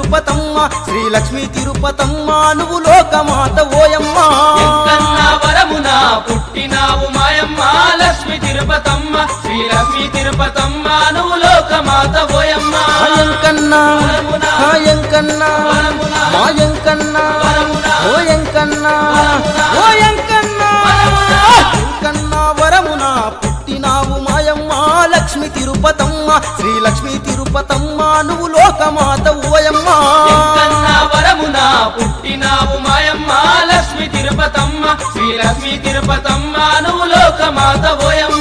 తిరుపతమ్మ శ్రీ లక్ష్మీ తిరుపతమ్మ నువ్వు లోకమాత ఓయమ్మ ఎంకన్న వరమున పుట్టినావు మాయమ్మ లక్ష్మి తిరుపతమ్మ శ్రీ లక్ష్మి తిరుపతమ్మ నువ్వు లోకమాత ఓయమ్మ ఎంకన్నా వరమున ఎంకన్నా వరమున మా ఎంకన్నా వరమున ఓ ఎంకన్నా వరమున ఓ ఎంకన్నా వరమున ఎంకన్నా వరమున పుట్టినావు మాయమ్మ లక్ష్మి తిరుపతమ్మ శ్రీ లక్ష్మీ తిరుపతమ్మ నువ్వు లోకమాత ఓయమ్మ ఎంకన్న వరమున పుట్టినావు మాయమ్మ లక్ష్మి తిరుపతమ్మ శ్రీ లక్ష్మి తిరుపతమ్మ నువ్వు లోకమాత ఓయమ్మ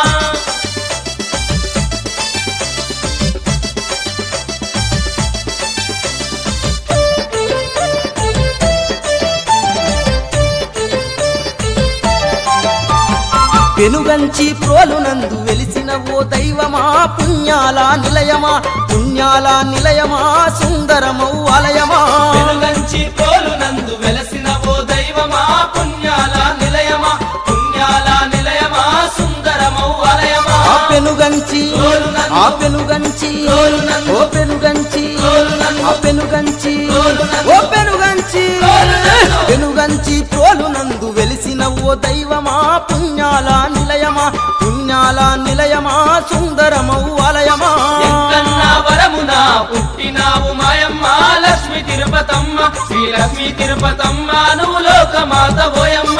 పెనుగంచి ప్రోలునందు వెలిసిన ఓ దైవమా పుణ్యాల నిలయమా పుణ్యాల నిలయమా సుందరమౌ ఆలయమా వెలుగంచి పోలు నందు వెలసిన ఓ దైవమా పుణ్యాల నిలయమా పుణ్యాల నిలయమా సుందరమౌ వలయమా ఆ పెనుగంచి ప్రోలునందు ఆ పెనుగంచి ప్రోలునందు ఓ పెనుగంచి ప్రోలునందు ఆ పెనుగంచి ప్రోలునందు ఓ పెనుగంచి ప్రోలునందు పెనుగంచి ప్రోలునందు వెలిసిన ఓ దైవమా పుణ్యాల నిలయమా పుణ్యాల నిలయమా సుందరమౌ ఆలయమా ఎంకన్న వరమున పుట్టినావు మాయమ్మ లక్ష్మి తిరుపతమ్మ శ్రీ లక్ష్మి తిరుపతమ్మ నువ్వు లోకమాత ఓయమ్మ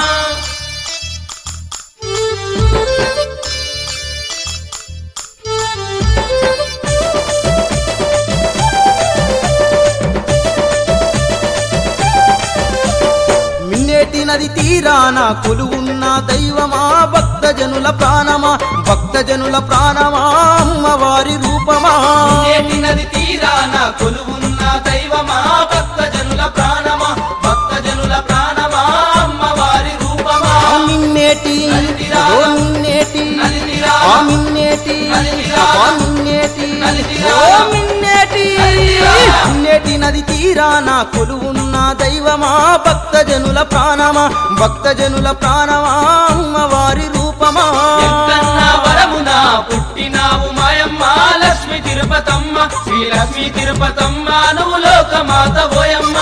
మిన్నేటి నది తీరాన కొలువున్న దైవమా భక్తజనుల ప్రాణమా భక్తజనుల ప్రాణమా అమ్మవారి రూపమా ఏటి నది తీరాన కొలువున్న దైవమా భక్తజనుల ప్రాణమా భక్తజనుల ప్రాణమా అమ్మవారి రూపమా ఆ మిన్నేటి ఓ మిన్నేటి నలినిరా ఆ మిన్నేటి నలినిరా ఆ మిన్నేటి నలినిరా ఓ మిన్నేటి నలినిరా మిన్నేటి నది తీరాన కొలువున్న దైవమా భక్తజనుల ప్రాణమా భక్తజనుల ప్రాణమా అమ్మవారి రూపమా ఎంకన్న వరమున పుట్టినావు మాయమ్మ లక్ష్మి తిరుపతమ్మ శ్రీ లక్ష్మి తిరుపతమ్మ నువ్వు లోకమాత ఓయమ్మ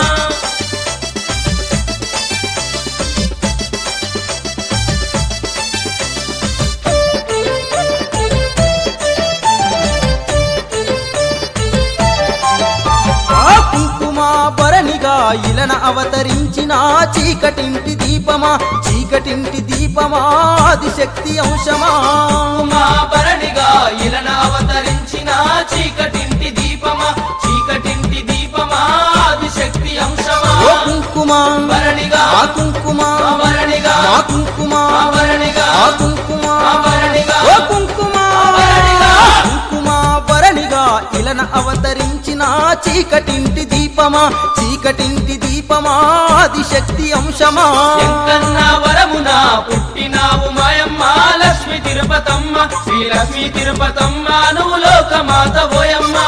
ఆ కుంకుమా భరణిగా ఇలన అవతరించిన చీకటింటి దీపమా చీకటింటి దీపమా ఆదిశక్తి అంశమా ఉమా భరణిగా ఇలన అవతరించిన చీకటింటి దీపమా చీకటింటి దీపమా ఆదిశక్తి అంశమా ఓ కుంకుమా భరణిగా ఆ కుంకుమా భరణిగా ఆ కుంకుమా భరణిగా ఆ కుంకుమా భరణిగా ఓ కుంకుమా భరణిగా కుంకుమా భరణిగా ఇలన అవతరించిన చీకటింటి దీపమా చీకటింటి దీపమా ఆదిశక్తి అంశమా ఎంకన్న వరమున పుట్టినావు మాయమ్మ లక్ష్మి తిరుపతమ్మ శ్రీ లక్ష్మి తిరుపతమ్మ నువ్వు లోకమాత ఓయమ్మ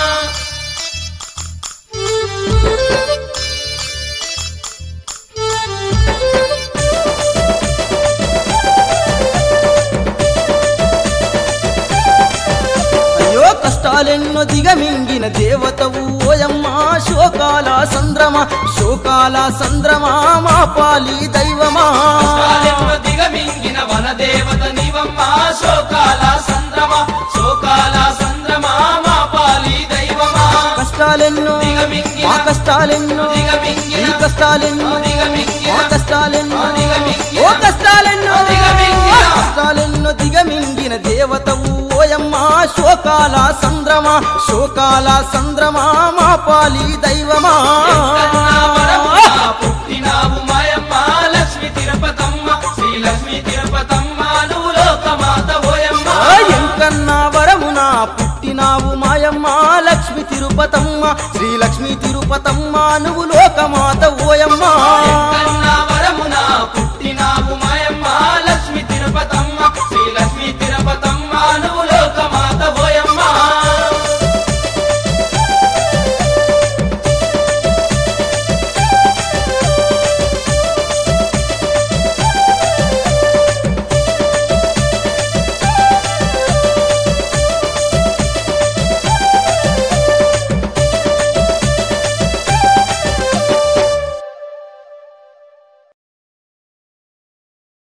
అయ్యో కష్టాలెన్నో దిగమింగిన దేవతవు ఓయమ్మ శోకాల సంద్రమ శోకాల సంద్రమా మా పాలి దైవమా కాలెమ్మ దిగమింగిన వనదేవత నీవమ్మ శోకాల సంద్రమ శోకాల సంద్రమ మా పాలి దైవమా కష్టాలెన్నో దిగమింగిన మా కష్టాలెన్నో దిగమింగిన ఈ కష్టాలెన్నో దిగమింగిన మా కష్టాలెన్నో దిగమింగిన ఓ కష్టాలెన్నో దిగమింగిన కష్టాలెన్నో దిగమింగిన దేవతవు ఓయమ్మ శోకాల సంద్రమా శోకాల సంద్రమా మా పాలి దైవమా ఎంకన్న వరమున పుట్టినావు మాయమ్మ లక్ష్మి తిరుపతమ్మ శ్రీ లక్ష్మి తిరుపతమ్మ నువ్వు లోకమాత ఓయమ్మ ఆ ఎంకన్నా వరమున పుట్టినావు మాయమ్మ లక్ష్మి తిరుపతమ్మ శ్రీ లక్ష్మి తిరుపతమ్మ నువ్వు